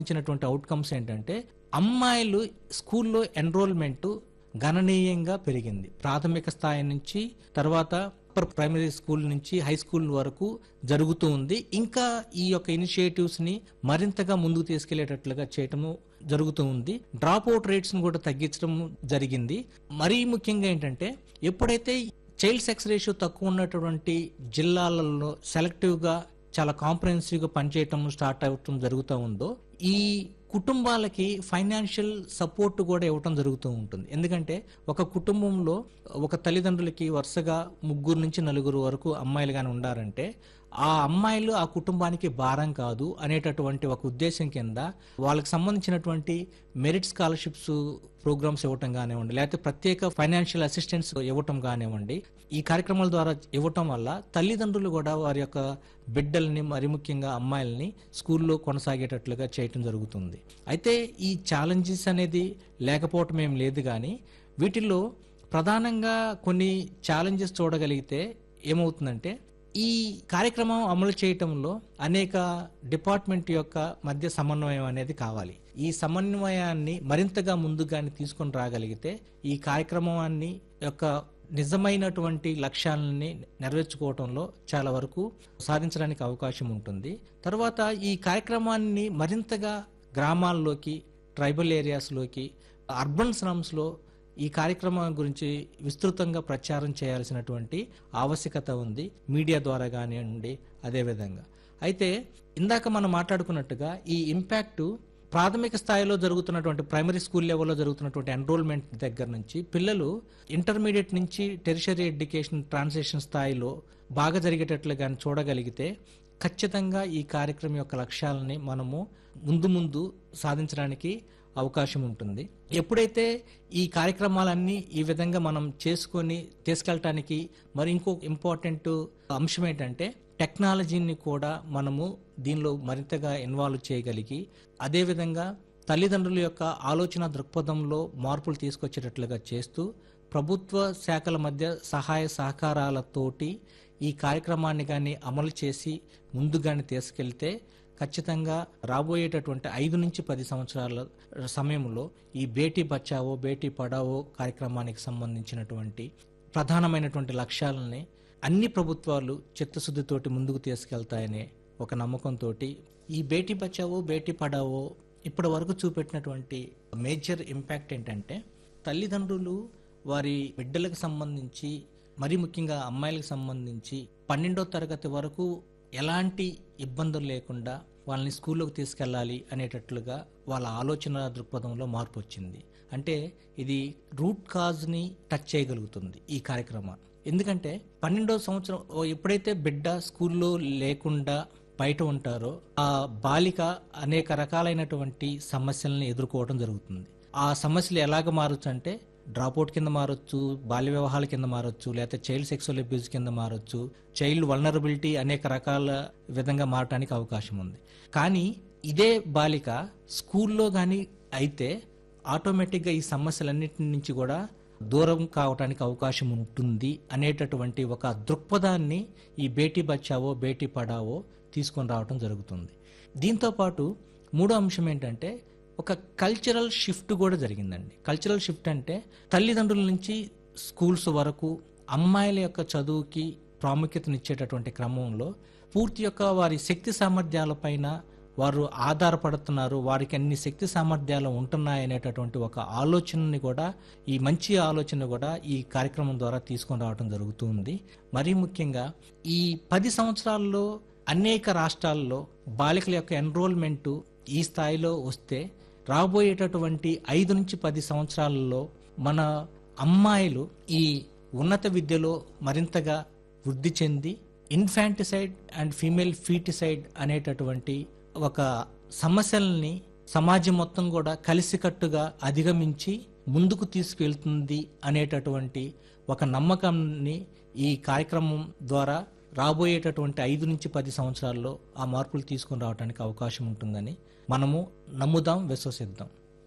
ఇచ్చినటువంటి అవుట్కమ్స్ ఏంటంటే అమ్మాయిలు స్కూల్లో ఎన్రోల్మెంట్ గణనీయంగా పెరిగింది ప్రాథమిక స్థాయి నుంచి తర్వాత అప్పర్ ప్రైమరీ స్కూల్ నుంచి హై స్కూల్ వరకు జరుగుతూ ఉంది ఇంకా ఈ యొక్క ఇనిషియేటివ్స్ ని మరింతగా ముందుకు తీసుకెళ్లేటట్లుగా చేయటము జరుగుతూ ఉంది డ్రాప్ అవుట్ రేట్స్ ను కూడా తగ్గించడం జరిగింది మరీ ముఖ్యంగా ఏంటంటే ఎప్పుడైతే చైల్డ్ సెక్స్ రేషియో తక్కువ ఉన్నటువంటి జిల్లాలలో సెలెక్టివ్ గా చాలా కాంప్రహెన్సివ్ గా పనిచేయటం స్టార్ట్ అవటం జరుగుతూ ఉందో ఈ కుటుంబాలకి ఫైనాన్షియల్ సపోర్ట్ కూడా ఇవ్వటం జరుగుతూ ఉంటుంది ఎందుకంటే ఒక కుటుంబంలో ఒక తల్లిదండ్రులకి వరుసగా ముగ్గురు నుంచి నలుగురు వరకు అమ్మాయిలు కానీ ఉండారంటే ఆ అమ్మాయిలు ఆ కుటుంబానికి భారం కాదు అనేటటువంటి ఒక ఉద్దేశం కింద వాళ్ళకి సంబంధించినటువంటి మెరిట్ స్కాలర్షిప్స్ ప్రోగ్రామ్స్ ఇవ్వటం కానివ్వండి లేకపోతే ప్రత్యేక ఫైనాన్షియల్ అసిస్టెన్స్ ఇవ్వటం కానివ్వండి ఈ కార్యక్రమాల ద్వారా ఇవ్వటం వల్ల తల్లిదండ్రులు కూడా వారి యొక్క బిడ్డల్ని మరి ముఖ్యంగా అమ్మాయిల్ని స్కూల్లో కొనసాగేటట్లుగా చేయటం జరుగుతుంది అయితే ఈ ఛాలెంజెస్ అనేది లేకపోవటం ఏం లేదు కానీ వీటిల్లో ప్రధానంగా కొన్ని ఛాలెంజెస్ చూడగలిగితే ఏమవుతుందంటే ఈ కార్యక్రమం అమలు చేయటంలో అనేక డిపార్ట్మెంట్ యొక్క మధ్య సమన్వయం అనేది కావాలి ఈ సమన్వయాన్ని మరింతగా ముందుగానే తీసుకొని రాగలిగితే ఈ కార్యక్రమాన్ని యొక్క నిజమైనటువంటి లక్ష్యాలని నెరవేర్చుకోవటంలో చాలా వరకు సాధించడానికి అవకాశం ఉంటుంది తర్వాత ఈ కార్యక్రమాన్ని మరింతగా గ్రామాల్లోకి ట్రైబల్ ఏరియాస్లోకి అర్బన్ స్లమ్స్లో ఈ కార్యక్రమం గురించి విస్తృతంగా ప్రచారం చేయాల్సినటువంటి ఆవశ్యకత ఉంది మీడియా ద్వారా కానివ్వండి అదేవిధంగా అయితే ఇందాక మనం మాట్లాడుకున్నట్టుగా ఈ ఇంపాక్ట్ ప్రాథమిక స్థాయిలో జరుగుతున్నటువంటి ప్రైమరీ స్కూల్ లెవెల్లో జరుగుతున్నటువంటి ఎన్రోల్మెంట్ దగ్గర నుంచి పిల్లలు ఇంటర్మీడియట్ నుంచి టెరిషరీ ఎడ్యుకేషన్ ట్రాన్సిషన్ స్థాయిలో బాగా జరిగేటట్లు కానీ చూడగలిగితే ఖచ్చితంగా ఈ కార్యక్రమం యొక్క లక్ష్యాలని మనము ముందు ముందు సాధించడానికి అవకాశం ఉంటుంది ఎప్పుడైతే ఈ కార్యక్రమాలన్నీ ఈ విధంగా మనం చేసుకొని తీసుకెళ్ళటానికి మరి ఇంకో ఇంపార్టెంట్ అంశం ఏంటంటే టెక్నాలజీని కూడా మనము దీనిలో మరింతగా ఇన్వాల్వ్ చేయగలిగి అదేవిధంగా తల్లిదండ్రుల యొక్క ఆలోచన దృక్పథంలో మార్పులు తీసుకొచ్చేటట్లుగా చేస్తూ ప్రభుత్వ శాఖల మధ్య సహాయ సహకారాలతోటి ఈ కార్యక్రమాన్ని కానీ అమలు చేసి ముందుగానే తీసుకెళ్తే ఖచ్చితంగా రాబోయేటటువంటి ఐదు నుంచి పది సంవత్సరాల సమయంలో ఈ బేటీ బచావో బేటీ పడావో కార్యక్రమానికి సంబంధించినటువంటి ప్రధానమైనటువంటి లక్ష్యాలని అన్ని ప్రభుత్వాలు చిత్తశుద్ధితోటి ముందుకు తీసుకెళ్తాయనే ఒక నమ్మకంతో ఈ బేటీ బచావో బేటీ పడావో ఇప్పటి వరకు చూపెట్టినటువంటి మేజర్ ఇంపాక్ట్ ఏంటంటే తల్లిదండ్రులు వారి బిడ్డలకు సంబంధించి మరి ముఖ్యంగా అమ్మాయిలకు సంబంధించి పన్నెండో తరగతి వరకు ఎలాంటి ఇబ్బందులు లేకుండా వాళ్ళని స్కూల్లోకి తీసుకెళ్ళాలి అనేటట్లుగా వాళ్ళ ఆలోచన దృక్పథంలో మార్పు వచ్చింది అంటే ఇది రూట్ కాజ్ని టచ్ చేయగలుగుతుంది ఈ కార్యక్రమం ఎందుకంటే పన్నెండో సంవత్సరం ఓ ఎప్పుడైతే బిడ్డ స్కూల్లో లేకుండా బయట ఉంటారో ఆ బాలిక అనేక రకాలైనటువంటి సమస్యలను ఎదుర్కోవడం జరుగుతుంది ఆ సమస్యలు ఎలాగ మారొచ్చు అంటే డ్రాప్అవుట్ కింద మారొచ్చు బాల్య వివాహాల కింద మారొచ్చు లేకపోతే చైల్డ్ సెక్సువల్ అబ్యూస్ కింద మారొచ్చు చైల్డ్ వల్నరబిలిటీ అనేక రకాల విధంగా మారటానికి అవకాశం ఉంది కానీ ఇదే బాలిక స్కూల్లో కానీ అయితే ఆటోమేటిక్గా ఈ సమస్యలన్నిటి నుంచి కూడా దూరం కావటానికి అవకాశం ఉంటుంది అనేటటువంటి ఒక దృక్పథాన్ని ఈ బేటీ బచావో బేటీ పడావో తీసుకొని రావటం జరుగుతుంది దీంతో పాటు మూడో అంశం ఏంటంటే ఒక కల్చరల్ షిఫ్ట్ కూడా జరిగిందండి కల్చరల్ షిఫ్ట్ అంటే తల్లిదండ్రుల నుంచి స్కూల్స్ వరకు అమ్మాయిల యొక్క చదువుకి ప్రాముఖ్యతనిచ్చేటటువంటి క్రమంలో పూర్తి యొక్క వారి శక్తి సామర్థ్యాలపైన వారు ఆధారపడుతున్నారు వారికి అన్ని శక్తి సామర్థ్యాలు ఉంటున్నాయి అనేటటువంటి ఒక ఆలోచనని కూడా ఈ మంచి ఆలోచన కూడా ఈ కార్యక్రమం ద్వారా తీసుకొని రావడం జరుగుతుంది మరీ ముఖ్యంగా ఈ పది సంవత్సరాల్లో అనేక రాష్ట్రాల్లో బాలికల యొక్క ఎన్రోల్మెంట్ ఈ స్థాయిలో వస్తే రాబోయేటటువంటి ఐదు నుంచి పది సంవత్సరాలలో మన అమ్మాయిలు ఈ ఉన్నత విద్యలో మరింతగా వృద్ధి చెంది ఇన్ఫాంటిసైడ్ అండ్ ఫీమేల్ ఫీటిసైడ్ అనేటటువంటి ఒక సమస్యల్ని సమాజం మొత్తం కూడా కలిసికట్టుగా అధిగమించి ముందుకు తీసుకెళ్తుంది అనేటటువంటి ఒక నమ్మకాన్ని ఈ కార్యక్రమం ద్వారా రాబోయేటటువంటి ఐదు నుంచి పది సంవత్సరాల్లో ఆ మార్పులు తీసుకొని రావడానికి అవకాశం ఉంటుందని మనము నమ్ముదాం విశ్వసిద్దాం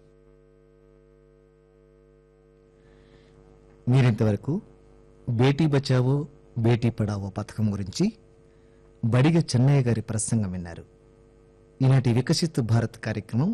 మీరింతవరకు బేటీ బచావో బేటీ పడావో పథకం గురించి బడిగ చెన్నయ్య గారి ప్రసంగం విన్నారు ఈనాటి వికసిత్ భారత్ కార్యక్రమం